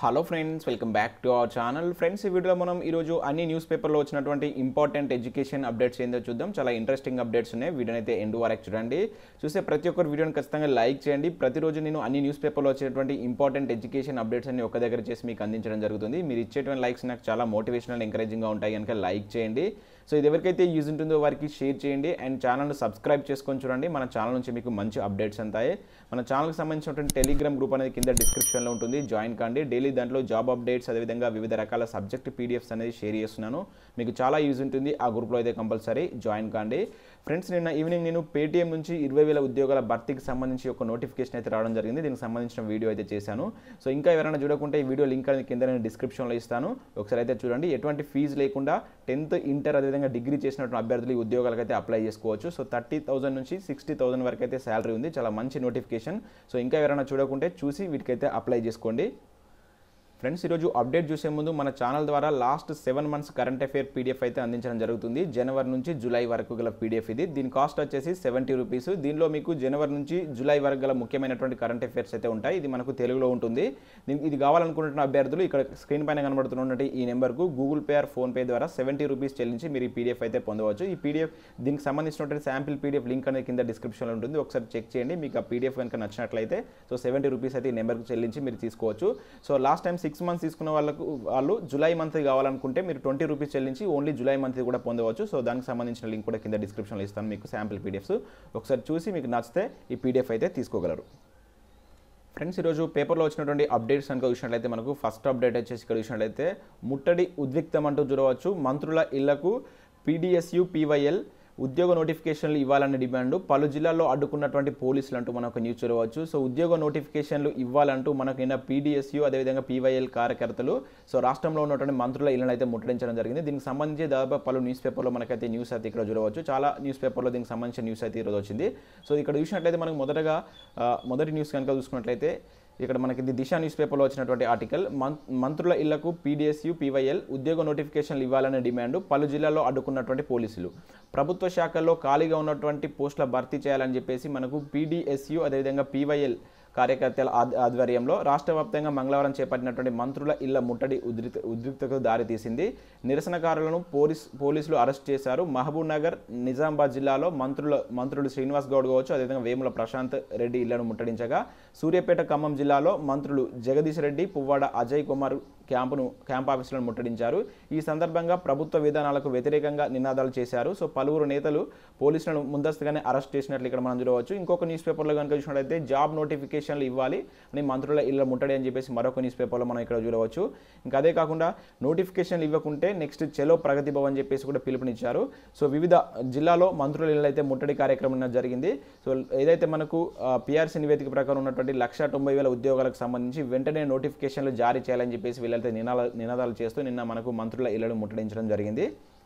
hello friends welcome back to our channel friends ఈ వీడియోలో మనం ఈరోజు అన్ని న్యూస్ పేపర్లో వచ్చినటువంటి ఇంపార్టెంట్ ఎడ్యుకేషన్ అప్డేట్స్ ఏందో చూద్దాం చాలా ఇంట్రెస్టింగ్ అప్డేట్స్ ఉన్నాయి వీడియోని అయితే ఎండ్ వరకు చూడండి చూస్తే ప్రతి ఒక్కరు వీడియోని ఖచ్చితంగా లైక్ చేయండి ప్రతిరోజు నేను అన్ని న్యూస్ పేపర్లో వచ్చేటువంటి ఇంపార్టెంట్ ఎడ్యుకేషన్ అప్డేట్స్ అన్ని ఒక దగ్గర చేసి మీకు అందించడం జరుగుతుంది మీరు ఇచ్చేటువంటి లైక్స్ నాకు చాలా మోటివేషనల్ ఎంకరేజింగ్గా ఉంటాయి కనుక లైక్ చేయండి సో ఇది ఎవరికైతే యూజ్ ఉంటుందో వారికి షేర్ చేయండి అండ్ ఛానల్ని సబ్స్క్రైబ్ చేసుకొని చూడండి మన ఛానల్ నుంచి మీకు మంచి అప్డేట్స్ అంతాయి మన ఛానల్కి సంబంధించినటువంటి టెలిగ్రామ్ గ్రూప్ అనేది కింద డిస్క్రిప్షన్లో ఉంటుంది జాయిన్ కాండి డైలీ దాంట్లో జాబ్ అప్డేట్స్ అదేవిధంగా వివిధ రకాల సబ్జెక్ట్ పీడిఎఫ్స్ అనేది షేర్ చేస్తున్నాను మీకు చాలా యూజ్ ఉంటుంది ఆ గ్రూప్లో అయితే కంపల్సరీ జాయిన్ కాండి ఫ్రెండ్స్ నిన్న ఈవినింగ్ నేను పేటీఎం నుంచి ఇరవై వేల ఉద్యోగాల భర్తీకి సంబంధించి ఒక నోటిఫికేషన్ అయితే రావడం జరిగింది దీనికి సంబంధించిన వీడియో అయితే చేశాను సో ఇంకా ఎవరైనా చూడకుంటే ఈ వీడియో లింక్ అనేది కింద నేను డిస్క్రిప్షన్లో ఇస్తాను ఒకసారి అయితే చూడండి ఎటువంటి ఫీజు లేకుండా టెన్త్ ఇంటర్ అదేవిధంగా డిగ్రీ చేసినటువంటి అభ్యర్థులు ఈ ఉద్యోగాలకు అయితే అప్లై చేసుకోవచ్చు సో థర్టీ థౌసండ్ నుంచి సిక్స్టీ థౌసండ్ వరకు అయితే శాలరీ ఉంది చాలా మంచి నోటిఫికేషన్ సో ఇంకా ఎవరైనా చూడకుంటే చూసి వీటికైతే అప్లై చేసుకోండి ఫ్రెండ్స్ ఈరోజు అప్డేట్ చూసే ముందు మన ఛానల్ ద్వారా last seven months current affair PDF అయితే అందించడం జరుగుతుంది జనవరి నుంచి జూలై వరకు గల పీడిఎఫ్ ఇది దీని కాస్ట్ వచ్చేసి సెవెంటీ రూపీస్ దీనిలో మీకు జనవరి నుంచి జూలై వరకు గల ముఖ్యమైనటువంటి కరెంట్ అఫేర్స్ అయితే ఉంటాయి ఇది మనకు తెలుగులో ఉంటుంది దీనికి ఇది కావాలనుకుంటున్న అభ్యర్థులు ఇక్కడ స్క్రీన్ పైన కనబడుతున్నటువంటి ఈ నెంబర్కు గూగుల్ పే ఆర్ ఫోన్పే ద్వారా సెవెంటీ రూపీస్ చెల్లించి మీరు ఈ పీడిఎఫ్ అయితే పొందవచ్చు ఈ పీడిఎఫ్ దీనికి సంబంధించినటువంటి శాంపిల్ పీడిఎఫ్ లింక్ అనేది కింద డిస్క్రిప్షన్లో ఉంటుంది ఒకసారి చెక్ చేయండి మీకు ఆ పీడిఎఫ్ కనుక నచ్చినట్లయితే సో సెవెంటీ రూపీస్ అయితే ఈ నెంబర్కి చెల్లించి మీరు తీసుకోవచ్చు so last time six months తీసుకున్న వాళ్ళకు వాళ్ళు జూలై మంత్ కావాలనుకుంటే మీరు ట్వంటీ రూపీస్ చెల్లించి ఓన్లీ జూలై మంత్ కూడా పొందవచ్చు సో దానికి సంబంధించిన లింక్ కూడా కింద డిస్క్రిప్షన్లో ఇస్తాను మీకు శాంపిల్ పీడిఎఫ్స్ ఒకసారి చూసి మీకు నచ్చితే ఈ పీడిఎఫ్ అయితే తీసుకోగలరు ఫ్రెండ్స్ ఈరోజు పేపర్లో వచ్చినటువంటి అప్డేట్స్ కనుక చూసినట్లయితే మనకు ఫస్ట్ అప్డేట్ వచ్చేసి ఇక్కడ చూసినట్లయితే ముట్టడి ఉద్రిక్తం అంటూ చూడవచ్చు మంత్రుల ఇళ్లకు పీడిఎస్యు పీవైఎల్ ఉద్యోగ నోటిఫికేషన్లు ఇవ్వాలనే డిమాండ్ పలు జిల్లాల్లో అడ్డుకున్నటువంటి పోలీసులు అంటూ మనకు న్యూస్ చూడవచ్చు సో ఉద్యోగ నోటిఫికేషన్లు ఇవ్వాలంటూ మనకు నిన్న పీడిఎస్యు అదేవిధంగా పీవైఎల్ కార్యకర్తలు సో రాష్ట్రంలో ఉన్నటువంటి మంత్రుల ఇళ్లను అయితే ముట్టడించడం జరిగింది దీనికి సంబంధించి దాదాపు పలు న్యూస్ పేపర్లో మనకైతే న్యూస్ అయితే ఇక్కడ చూడవచ్చు చాలా న్యూస్ పేపర్లో దీనికి సంబంధించిన న్యూస్ అయితే ఈరోజు వచ్చింది సో ఇక్కడ చూసినట్లయితే మనకు మొదటగా ఆ, మొదటి న్యూస్ కనుక చూసుకున్నట్లయితే ఇక్కడ మనకి ఇది దిశ న్యూస్ పేపర్లో వచ్చినటువంటి ఆర్టికల్ మం- మంత్రుల ఇళ్లకు పీడిఎస్యు పీవైఎల్ ఉద్యోగ నోటిఫికేషన్లు ఇవ్వాలనే డిమాండ్ పలు జిల్లాల్లో అడ్డుకున్నటువంటి పోలీసులు ప్రభుత్వ శాఖల్లో ఖాళీగా ఉన్నటువంటి పోస్టుల భర్తీ చేయాలని చెప్పేసి మనకు పీడిఎస్యు అదేవిధంగా పీవైఎల్ కార్యకర్తల ఆద్- ఆధ్వర్యంలో రాష్ట్ర వ్యాప్తంగా మంగళవారం చేపట్టినటువంటి మంత్రుల ఇళ్ల ముట్టడి ఉద్రిక్త ఉద్రిక్తకు దారితీసింది నిరసనకారులను పోలీస్ పోలీసులు అరెస్ట్ చేశారు మహబూబ్ నగర్ నిజామాబాద్ జిల్లాలో మంత్రుల మంత్రులు శ్రీనివాస్ గౌడ్ కావచ్చు అదేవిధంగా వేముల ప్రశాంత్ రెడ్డి ఇళ్లను ముట్టడించగా సూర్యాపేట ఖమ్మం జిల్లాలో మంత్రులు జగదీష్ రెడ్డి పువ్వాడ అజయ్ కుమార్ క్యాంపును క్యాంప్ ఆఫీసులను ముట్టడించారు ఈ సందర్భంగా ప్రభుత్వ విధానాలకు వ్యతిరేకంగా నినాదాలు చేశారు సో పలువురు నేతలు పోలీసులను ముందస్తుగానే అరెస్ట్ చేసినట్లు ఇక్కడ మనం చూడవచ్చు ఇంకొక న్యూస్ పేపర్లో కనుక చూసినట్లయితే జాబ్ నోటిఫికేషన్లు ఇవ్వాలి అని మంత్రుల ఇళ్ళ ముట్టడి అని చెప్పేసి మరొక న్యూస్ పేపర్లో మనం ఇక్కడ చూడవచ్చు ఇంకా అదే కాకుండా నోటిఫికేషన్లు ఇవ్వకుంటే నెక్స్ట్ చెలో ప్రగతి భవన్ అని చెప్పేసి కూడా పిలుపునిచ్చారు సో వివిధ జిల్లాలో మంత్రుల ఇళ్ళు అయితే ముట్టడి కార్యక్రమం అనేది జరిగింది సో ఏదైతే మనకు పిఆర్సీ నివేదిక ప్రకారం ఉన్నటువంటి లక్ష తొంభై వేల ఉద్యోగాలకు సంబంధించి వెంటనే నోటిఫికేషన్లు జారీ చేయాలని చెప్పేసి వీళ్ళైతే నినాద నినాదాలు చేస్తూ నిన్న మనకు మంత్రుల ఇళ్లను ముట్టడించడం జరిగింది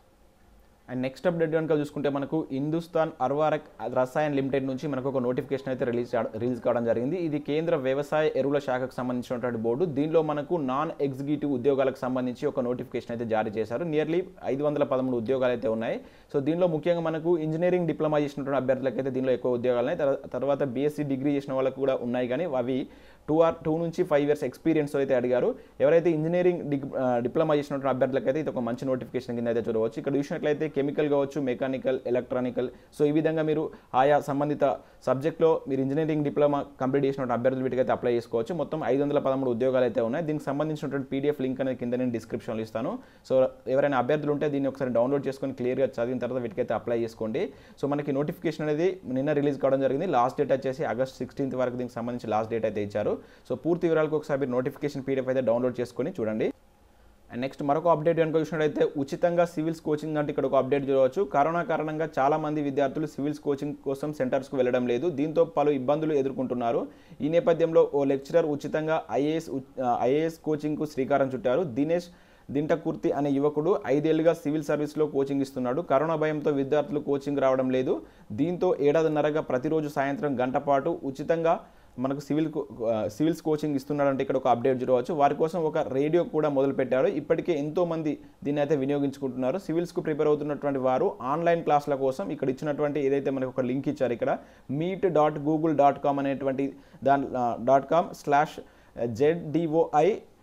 అండ్ నెక్స్ట్ అప్డేట్ కనుక చూసుకుంటే మనకు హిందుస్థాన్ అర్వారక్ రసాయన్ లిమిటెడ్ నుంచి మనకు ఒక నోటిఫికేషన్ అయితే రిలీజ్ రిలీజ్ కావడం జరిగింది ఇది కేంద్ర వ్యవసాయ ఎరువుల శాఖకు సంబంధించినటువంటి బోర్డు దీనిలో మనకు నాన్ ఎగ్జిక్యూటివ్ ఉద్యోగాలకు సంబంధించి ఒక నోటిఫికేషన్ అయితే జారీ చేశారు నియర్లీ ఐదు వందల పదమూడు ఉద్యోగాలు అయితే ఉన్నాయి సో దీనిలో ముఖ్యంగా మనకు ఇంజనీరింగ్ డిప్లొమా చేసినటువంటి అభ్యర్థులకు అయితే దీనిలో ఎక్కువ ఉద్యోగాలు ఉన్నాయి తర్వా- తర్వాత బీఎస్సీ డిగ్రీ చేసిన వాళ్ళకు కూడా ఉన్నాయి కానీ అవి టూ ఆర్ టూ నుంచి ఫైవ్ ఇయర్స్ ఎక్స్పీరియన్స్ అయితే అడిగారు ఎవరైతే ఇంజనీరింగ్ డిగ్ డిప్లొమా చేసినటువంటి అభ్యర్థులకు అయితే ఇది ఒక మంచి నోటిఫికేషన్ కింద అయితే చూడవచ్చు ఇక్కడ చూసినట్లయితే కెమికల్ కావచ్చు మెకానికల్ ఎలక్ట్రానికల్ సో ఈ విధంగా మీరు ఆయా సంబంధిత సబ్జెక్ట్లో మీరు ఇంజనీరింగ్ డిప్లొమా కంప్లీట్ చేసినటువంటి అభ్యర్థులు వీటికైతే అప్లై చేసుకోవచ్చు మొత్తం ఐదు వందల పదమూడు ఉద్యోగాలు అయితే ఉన్నాయి దీనికి సంబంధించినటువంటి పీడిఎఫ్ లింక్ అనేది కింద నేను డిస్క్రిప్షన్లో ఇస్తాను సో ఎవరైనా అభ్యర్థులు ఉంటే దీన్ని ఒకసారి డౌన్లోడ్ చేసుకొని క్లియర్గా చదివిన తర్వాత వీటికైతే అప్లై చేసుకోండి సో మనకి నోటిఫికేషన్ అనేది నిన్న రిలీజ్ కావడం జరిగింది లాస్ట్ డేట్ వచ్చేసి ఆగస్ట్ సిక్స్టీన్త్ వరకు దీనికి సంబంధించి లాస్ట్ డేట్ అయితే ఇచ్చారు సో పూర్తి వివరాలకు ఒకసారి మీరు నోటిఫికేషన్ పీడిఎఫ్ అయితే డౌన్లోడ్ చేసుకొని చూడండి అండ్ నెక్స్ట్ మరొక అప్డేట్ కనుక చూసినట్లయితే ఉచితంగా సివిల్స్ కోచింగ్ అంటే ఇక్కడ ఒక అప్డేట్ చూడవచ్చు కరోనా కారణంగా చాలా మంది విద్యార్థులు సివిల్స్ కోచింగ్ కోసం సెంటర్స్కు వెళ్ళడం లేదు దీంతో పలు ఇబ్బందులు ఎదుర్కొంటున్నారు ఈ నేపథ్యంలో ఓ లెక్చరర్ ఉచితంగా ఐఏఎస్ ఐఏఎస్ కోచింగ్కు శ్రీకారం చుట్టారు దినేష్ దింటకుర్తి అనే యువకుడు ఐదేళ్లుగా సివిల్ సర్వీస్లో కోచింగ్ ఇస్తున్నాడు కరోనా భయంతో విద్యార్థులు కోచింగ్ రావడం లేదు దీంతో ఏడాదిన్నరగా ప్రతిరోజు సాయంత్రం గంట పాటు ఉచితంగా మనకు సివిల్ కో- ఆ, సివిల్స్ కోచింగ్ ఇస్తున్నాడంటే ఇక్కడ ఒక అప్డేట్ చూడవచ్చు వారి కోసం ఒక రేడియో కూడా మొదలుపెట్టారు ఇప్పటికే ఎంతో మంది దీన్ని అయితే వినియోగించుకుంటున్నారు సివిల్స్కు ప్రిపేర్ అవుతున్నటువంటి వారు ఆన్లైన్ క్లాసుల కోసం ఇక్కడ ఇచ్చినటువంటి ఏదైతే మనకు ఒక లింక్ ఇచ్చారు ఇక్కడ meet dot Google dot com అనేటువంటి దాని dot com slash ZDOI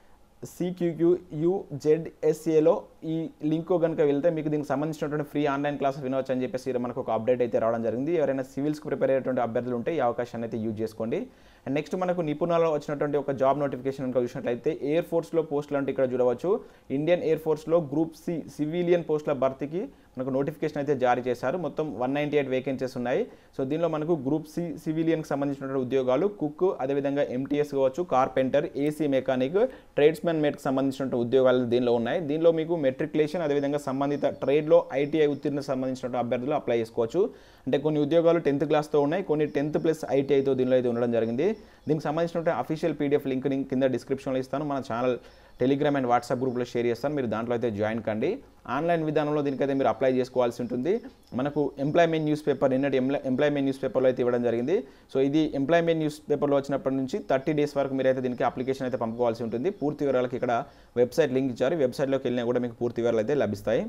CQQ యూజెడ్ఎస్ఏలో ఈ లింక్ కనుక వెళ్తే మీకు దీనికి సంబంధించినటువంటి ఫ్రీ ఆన్లైన్ క్లాస్ వినవచ్చు అని చెప్పేసి మనకు ఒక అప్డేట్ అయితే రావడం జరిగింది ఎవరైనా సివిల్స్కి ప్రిపేర్ అయ్యేటువంటి అభ్యర్థులు ఉంటే ఈ అవకాశాన్ని అయితే యూజ్ చేసుకోండి అండ్ నెక్స్ట్ మనకు నిపుణులలో వచ్చినటువంటి ఒక జాబ్ నోటిఫికేషన్ కనుక చూసినట్లయితే ఎయిర్ ఫోర్స్లో పోస్టులు అంటే ఇక్కడ చూడవచ్చు ఇండియన్ ఎయిర్ ఫోర్స్లో గ్రూప్ సి సివిలియన్ పోస్టుల భర్తీకి మనకు నోటిఫికేషన్ అయితే జారీ చేశారు మొత్తం వన్ నైంటీ ఎయిట్ వేకెన్సీస్ ఉన్నాయి సో దీనిలో మనకు గ్రూప్ సి సివిలియన్కి సంబంధించినటువంటి ఉద్యోగాలు కుక్ అదేవిధంగా ఎంటీఎస్ కావచ్చు కార్పెంటర్ ఏసీ మెకానిక్ ట్రేడ్స్మెన్ మేట్కి సంబంధించిన ఉద్యోగాలు దీనిలో ఉన్నాయి దీనిలో మీకు మెట్రికులేషన్ అదేవిధంగా సంబంధిత ట్రేడ్లో ఐటీఐ ఉత్తీర్ణ సంబంధించిన అభ్యర్థులు అప్లై చేసుకోవచ్చు అంటే కొన్ని ఉద్యోగాలు టెన్త్ క్లాస్తో ఉన్నాయి కొన్ని టెన్త్ ప్లస్ ఐటీఐతో దీనిలో అయితే ఉండడం జరిగింది దీనికి సంబంధించిన అఫీషియల్ పీడిఎఫ్ లింక్ కింద డిస్క్రిప్షన్లో ఇస్తాను మన ఛానల్ టెలిగ్రామ్ అండ్ వాట్సాప్ గ్రూప్లో షేర్ చేస్తాను మీరు దాంట్లో అయితే జాయిన్ కండి ఆన్లైన్ విధానంలో దీనికైతే మీరు అప్లై చేసుకోవాల్సి ఉంటుంది మనకు ఎంప్లాయ్మెంట్ న్యూస్ పేపర్ నిన్నటి ఎంప్లాయ్మెంట్ న్యూస్ పేపర్లో అయితే ఇవ్వడం జరిగింది సో ఇది ఎంప్లాయ్మెంట్ న్యూస్ పేపర్లో వచ్చినప్పటి నుంచి థర్టీ డేస్ వరకు మీరైతే దీనికి అప్లికేషన్ అయితే పంపుకోవాల్సి ఉంటుంది పూర్తి వివరాలకి ఇక్కడ వెబ్సైట్ లింక్ ఇచ్చారు వెబ్సైట్లోకి వెళ్ళినా కూడా మీకు పూర్తి వివరాలు అయితే లభిస్తాయి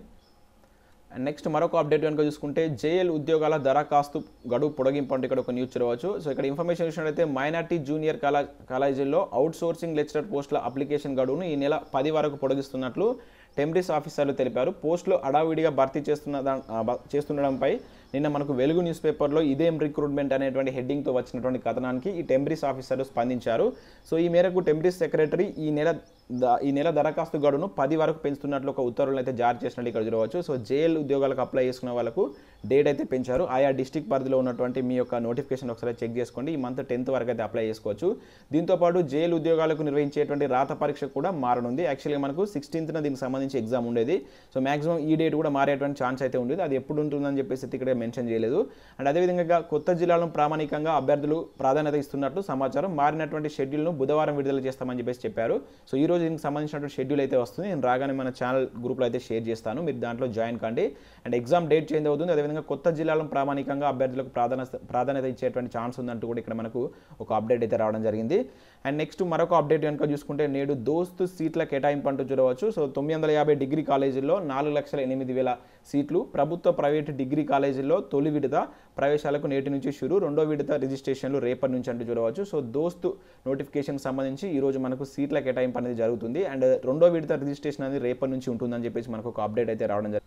అండ్ నెక్స్ట్ మరొక అప్డేట్ కనుక చూసుకుంటే జేఎల్ ఉద్యోగాల దరఖాస్తు గడువు పొడిగింపు అంటే ఇక్కడ ఒక న్యూస్ చూడవచ్చు సో ఇక్కడ ఇన్ఫర్మేషన్ చూసినట్లయితే మైనార్టీ జూనియర్ కళా కాలేజీల్లో అవుట్ సోర్సింగ్ లెక్చరర్ పోస్టుల అప్లికేషన్ గడువును ఈ నెల పది వరకు పొడిగిస్తున్నట్లు టెంబ్రిస్ ఆఫీసర్లు తెలిపారు పోస్టులు అడావిడిగా భర్తీ చేస్తున్న దా- ఆ, బ- చేస్తుండడంపై నిన్న మనకు వెలుగు న్యూస్ పేపర్లో ఇదేం రిక్రూట్మెంట్ అనేటువంటి హెడ్డింగ్తో వచ్చినటువంటి కథనానికి ఈ టెంబ్రిస్ ఆఫీసర్లు స్పందించారు సో ఈ మేరకు టెంబ్రిస్ సెక్రటరీ ఈ నెల ద- ఈ నెల దరఖాస్తు గడువును పది వరకు పెంచుతున్నట్లు ఒక ఉత్తర్వులను అయితే జారీ చేసినట్టు ఇక్కడ చూడవచ్చు సో జేఎల్ ఉద్యోగాలకు అప్లై చేసుకున్న వాళ్ళకు డేట్ అయితే పెంచారు ఆయా డిస్టిక్ పరిధిలో ఉన్నటువంటి మీ యొక్క నోటిఫికేషన్ ఒకసారి చెక్ చేసుకోండి ఈ మంత్ టెన్త్ వరకు అయితే అప్లై చేసుకోవచ్చు దీంతో పాటు జేఎల్ ఉద్యోగాలకు నిర్వహించేటువంటి రాత పరీక్ష కూడా మారనుంది యాక్చువల్గా మనకు సిక్స్టీన్త్న దీనికి సంబంధించి ఎగ్జామ్ ఉండేది సో మాక్సిమం ఈ డేట్ కూడా మారేటువంటి ఛాన్స్ అయితే ఉండేది అది ఎప్పుడు ఉంటుందని చెప్పేసి అయితే ఇక్కడ మెన్షన్ చేయలేదు అండ్ అదేవిధంగా కొత్త జిల్లాలను ప్రామాణికంగా అభ్యర్థులు ప్రాధాన్యత ఇస్తున్నట్లు సమాచారం మారినటువంటి షెడ్యూల్ను బుధవారం విడుదల చేస్తామని చెప్పేసి చెప్పారు సో ఈ రోజు దీనికి సంబంధించినటువంటి షెడ్యూల్ అయితే వస్తుంది నేను రాగానే మన ఛానల్ గ్రూప్లో అయితే షేర్ చేస్తాను మీరు దాంట్లో జాయిన్ కండి అండ్ ఎగ్జామ్ డేట్ చేంజ్ అవుతుంది అదేవిధంగా కొత్త జిల్లాలను ప్రామాణికంగా అభ్యర్థులకు ప్రాధాన్యత ప్రాధాన్యత ఇచ్చేటువంటి ఛాన్స్ ఉందంటూ కూడా ఇక్కడ మనకు ఒక అప్డేట్ అయితే రావడం జరిగింది అండ్ నెక్స్ట్ మరొక అప్డేట్ కనుక చూసుకుంటే నేడు దోస్తు సీట్ల కేటాయింపు అంటూ చూడవచ్చు సో తొమ్మిది వందల యాభై డిగ్రీ కాలేజీల్లో నాలుగు లక్షల ఎనిమిది వేల సీట్లు ప్రభుత్వ ప్రైవేటు డిగ్రీ కాలేజీల్లో తొలి విడత ప్రవేశాలకు నేటి నుంచి షురు రెండో విడత రిజిస్ట్రేషన్లు రేపటి నుంచి అంటూ చూడవచ్చు సో దోస్తు నోటిఫికేషన్ సంబంధించి ఈ రోజు మనకు సీట్ల కేటాయింపు అనేది జరుగుతుంది అండ్ రెండో విడత రిజిస్ట్రేషన్ అనేది రేపటి నుంచి ఉంటుందని చెప్పేసి మనకు ఒక అప్డేట్ అయితే రావడం జరిగింది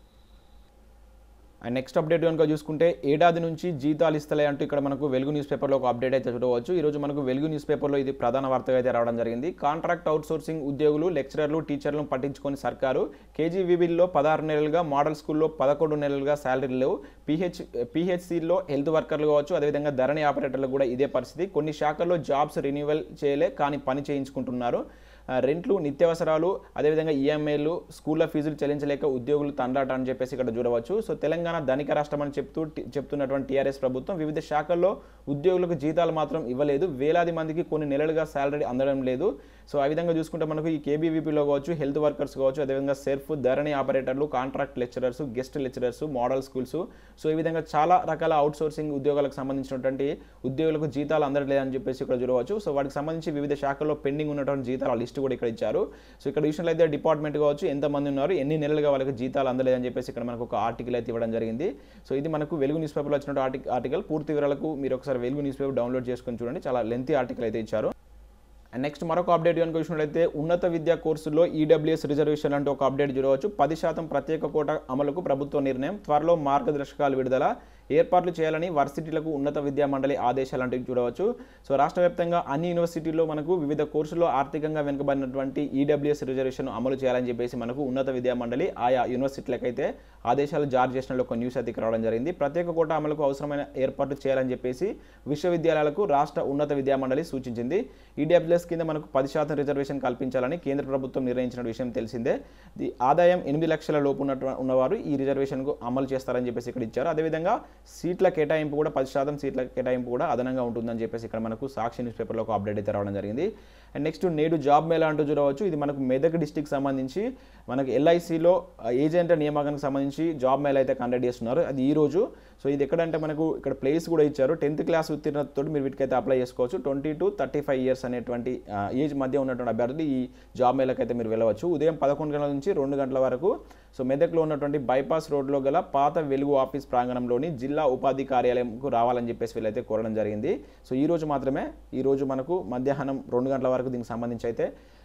అండ్ నెక్స్ట్ అప్డేట్ కనుక చూసుకుంటే ఏడాది నుంచి జీతాలు ఇస్తలే అంటూ ఇక్కడ మనకు వెలుగు న్యూస్ పేపర్లో ఒక అప్డేట్ అయితే చూడవచ్చు ఈ రోజు మనకు వెలుగు న్యూస్ పేపర్లో ఇది ప్రధాన వార్తగా అయితే రావడం జరిగింది కాంట్రాక్ట్ అవుట్సోర్సింగ్ ఉద్యోగులు లెక్చరర్లు టీచర్లను పట్టించుకొని సర్కారు కేజీవీబీల్లో పదహారు నెలలుగా మోడల్ స్కూల్లో పదకొండు నెలలుగా శాలరీలు లేవు పిహెచ్ పిహెచ్సిలో హెల్త్ వర్కర్లు కావచ్చు అదేవిధంగా ధరణి ఆపరేటర్లు కూడా ఇదే పరిస్థితి కొన్ని శాఖల్లో జాబ్స్ రెన్యువల్ చేయలే కానీ పని చేయించుకుంటున్నారు ఆ, రెంట్లు నిత్యావసరాలు అదేవిధంగా ఈఎంఐలు స్కూళ్ళ ఫీజులు చెల్లించలేక ఉద్యోగులు తండ్రాట అని చెప్పేసి ఇక్కడ చూడవచ్చు సో తెలంగాణ ధనిక రాష్ట్రం అని చెప్తూ టి- చెప్తున్నటువంటి టీఆర్ఎస్ ప్రభుత్వం వివిధ శాఖల్లో ఉద్యోగులకు జీతాలు మాత్రం ఇవ్వలేదు వేలాది మందికి కొన్ని నెలలుగా శాలరీ అందడం లేదు సో ఆ విధంగా చూసుకుంటే మనకు ఈ కేబీవీపీలో కావచ్చు హెల్త్ వర్కర్స్ కావచ్చు అదేవిధంగా సెర్ఫ్ ధరణి ఆపరేటర్లు contract lecturers guest lecturers model schools so ఈ విధంగా చాలా రకాల అవుట్ సోర్సింగ్ ఉద్యోగాలకు సంబంధించినటువంటి ఉద్యోగులకు జీతాలు అందట్లేదని చెప్పేసి ఇక్కడ చూడవచ్చు సో వాటికి సంబంధించి వివిధ శాఖల్లో పెండింగ్ ఉన్నటువంటి జీతాల లిస్ట్ కూడా ఇక్కడ ఇచ్చారు సో ఇక్కడ విషయంలో అయితే డిపార్ట్మెంట్ కావచ్చు ఎంతమంది ఉన్నారు ఎన్ని నెలలుగా వాళ్ళకి జీతాలు అందలేదని చెప్పేసి ఇక్కడ మనకు ఒక ఆర్టికల్ అయితే ఇవ్వడం జరిగింది సో ఇది మనకు వెలుగు న్యూస్ పేపర్లో వచ్చిన ఆర్టికల్ పూర్తి వివరాలకు మీరు ఒకసారి వెలుగు న్యూస్ పేపర్ డౌన్లోడ్ చేసుకొని చూడండి చాలా లెంతీ ఆర్టికల్ అయితే ఇచ్చారు అండ్ నెక్స్ట్ మరొక అప్డేట్ కనుక చూసినట్లయితే ఉన్నత విద్యా కోర్సుల్లో ఈడబ్ల్యూఎస్ రిజర్వేషన్ అంటూ ఒక అప్డేట్ చూడవచ్చు పది శాతం ప్రత్యేక కోట అమలుకు ప్రభుత్వ నిర్ణయం త్వరలో మార్గదర్శకాలు విడుదల ఏర్పాట్లు చేయాలని వర్సిటీలకు ఉన్నత విద్యా మండలి ఆదేశాలు అంటూ చూడవచ్చు సో రాష్ట్ర వ్యాప్తంగా అన్ని యూనివర్సిటీల్లో మనకు వివిధ కోర్సుల్లో ఆర్థికంగా వెనుకబడినటువంటి ఈడబ్ల్యూఎస్ రిజర్వేషన్ అమలు చేయాలని చెప్పేసి మనకు ఉన్నత విద్యా మండలి ఆయా యూనివర్సిటీలకైతే ఆదేశాలు జారీ చేసిన ఒక న్యూస్ అయితే ఇక్కడ రావడం జరిగింది ప్రత్యేక కోట అమలుకు అవసరమైన ఏర్పాట్లు చేయాలని చెప్పేసి విశ్వవిద్యాలయాలకు రాష్ట్ర ఉన్నత విద్యా మండలి సూచించింది ఈడబ్ల్యూఎస్ కింద మనకు పది శాతం రిజర్వేషన్ కల్పించాలని కేంద్ర ప్రభుత్వం నిర్ణయించిన విషయం తెలిసిందే ది ఆదాయం ఎనిమిది లక్షల లోపు ఉన్నట్టు ఉన్నవారు ఈ రిజర్వేషన్కు అమలు చేస్తారని చెప్పేసి ఇక్కడ ఇచ్చారు అదేవిధంగా సీట్ల కేటాయింపు కూడా పది శాతం సీట్ల కేటాయింపు కూడా అదనంగా ఉంటుందని చెప్పేసి ఇక్కడ మనకు సాక్షి న్యూస్ పేపర్లో ఒక అప్డేట్ అయితే రావడం జరిగింది అండ్ నెక్స్ట్ నేడు జాబ్ మేళా అంటూ చూడవచ్చు ఇది మనకు మెదక్ డిస్టిక్ సంబంధించి మనకు ఎల్ఐసిలో ఏజెంట్ నియామకానికి సంబంధించి జాబ్ మేళా అయితే కండక్ట్ చేస్తున్నారు అది ఈ రోజు సో ఇది ఎక్కడంటే మనకు ఇక్కడ ప్లేస్ కూడా ఇచ్చారు టెన్త్ క్లాస్ ఉత్తీర్ణతతో మీరు వీటికైతే అప్లై చేసుకోవచ్చు twenty to thirty five years అనేటువంటి ఆ, ఏజ్ మధ్య ఉన్నటువంటి అభ్యర్థులు ఈ జాబ్ మేళకి అయితే మీరు వెళ్ళవచ్చు ఉదయం పదకొండు గంటల నుంచి రెండు గంటల వరకు సో మెదక్లో ఉన్నటువంటి బైపాస్ రోడ్లో గల పాత వెలుగు ఆఫీస్ ప్రాంగణంలోని జిల్లా ఉపాధి కార్యాలయంకు రావాలని చెప్పేసి వీళ్ళైతే కోరడం జరిగింది సో ఈ రోజు మాత్రమే ఈ రోజు మనకు మధ్యాహ్నం రెండు గంటల వరకు దీనికి సంబంధించి అయితే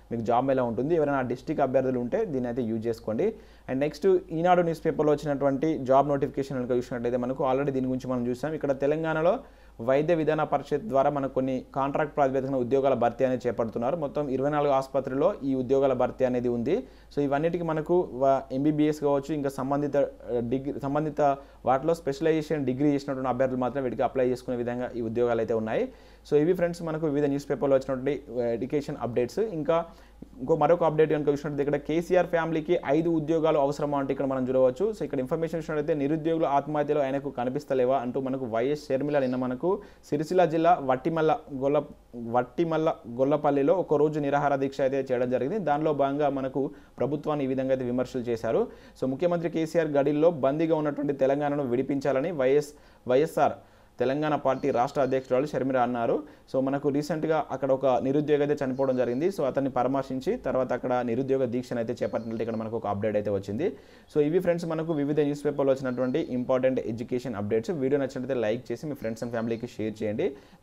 మీకు జాబ్ ఎలా ఉంటుంది ఎవరైనా డిస్టిక్ అభ్యర్థులు ఉంటే దీన్ని అయితే యూజ్ చేసుకోండి అండ్ నెక్స్ట్ ఈనాడు న్యూస్ పేపర్లో వచ్చినటువంటి జాబ్ నోటిఫికేషన్ కనుక చూసినట్టయితే మనకు ఆల్రెడీ దీని గురించి మనం చూసాం ఇక్కడ తెలంగాణలో వైద్య విధాన పరిషత్ ద్వారా మనకు కొన్ని కాంట్రాక్ట్ ప్రాతిపదికన ఉద్యోగాల భర్తీ అనేది చేపడుతున్నారు మొత్తం ఇరవై నాలుగు ఆసుపత్రిలో ఈ ఉద్యోగాల భర్తీ అనేది ఉంది సో ఇవన్నిటికీ మనకు ఎంబీబీఎస్ కావచ్చు ఇంకా సంబంధిత డిగ్రీ సంబంధిత వాటిలో స్పెషలైజేషన్ డిగ్రీ చేసినటువంటి అభ్యర్థులు మాత్రం వీటికి అప్లై చేసుకునే విధంగా ఈ ఉద్యోగాలు అయితే ఉన్నాయి సో ఇవి ఫ్రెండ్స్ మనకు వివిధ న్యూస్ పేపర్లో వచ్చినటువంటి ఎడ్యుకేషన్ అప్డేట్స్ ఇంకా ఇంకో మరొక అప్డేట్ కనుక చూసినట్టు ఇక్కడ కేసీఆర్ ఫ్యామిలీకి ఐదు ఉద్యోగాలు అవసరమా అంటే ఇక్కడ మనం చూడవచ్చు సో ఇక్కడ ఇన్ఫర్మేషన్ చూసినట్టయితే నిరుద్యోగుల ఆత్మహత్యలు ఆయనకు కనిపిస్తలేవా అంటూ మనకు వైఎస్ షర్మిల నిన్న మనకు సిరిసిల్ల జిల్లా వట్టిమల్ల గొల్ల వట్టిమల్ల గొల్లపల్లిలో ఒక రోజు నిరాహార దీక్ష అయితే చేయడం జరిగింది దానిలో భాగంగా మనకు ప్రభుత్వాన్ని ఈ విధంగా అయితే విమర్శలు చేశారు సో ముఖ్యమంత్రి కేసీఆర్ గడిలో బందీగా ఉన్నటువంటి తెలంగాణను విడిపించాలని వైఎస్ వైఎస్ఆర్ తెలంగాణ పార్టీ రాష్ట్ర అధ్యక్షురాలు షర్మిల అన్నారు సో మనకు రీసెంట్గా అక్కడ ఒక నిరుద్యోగ అయితే చనిపోవడం జరిగింది సో అతన్ని పరామర్శించి తర్వాత అక్కడ నిరుద్యోగ దీక్షను అయితే చేపట్టినట్టు ఇక్కడ మనకు ఒక అప్డేట్ అయితే వచ్చింది సో ఇవి ఫ్రెండ్స్ మనకు వివిధ న్యూస్ పేపర్లో వచ్చినటువంటి ఇంపార్టెంట్ ఎడ్యుకేషన్ అప్డేట్స్ వీడియో నచ్చినట్లయితే లైక్ చేసి మీ ఫ్రెండ్స్ అండ్ ఫ్యామిలీకి షేర్ చేయండి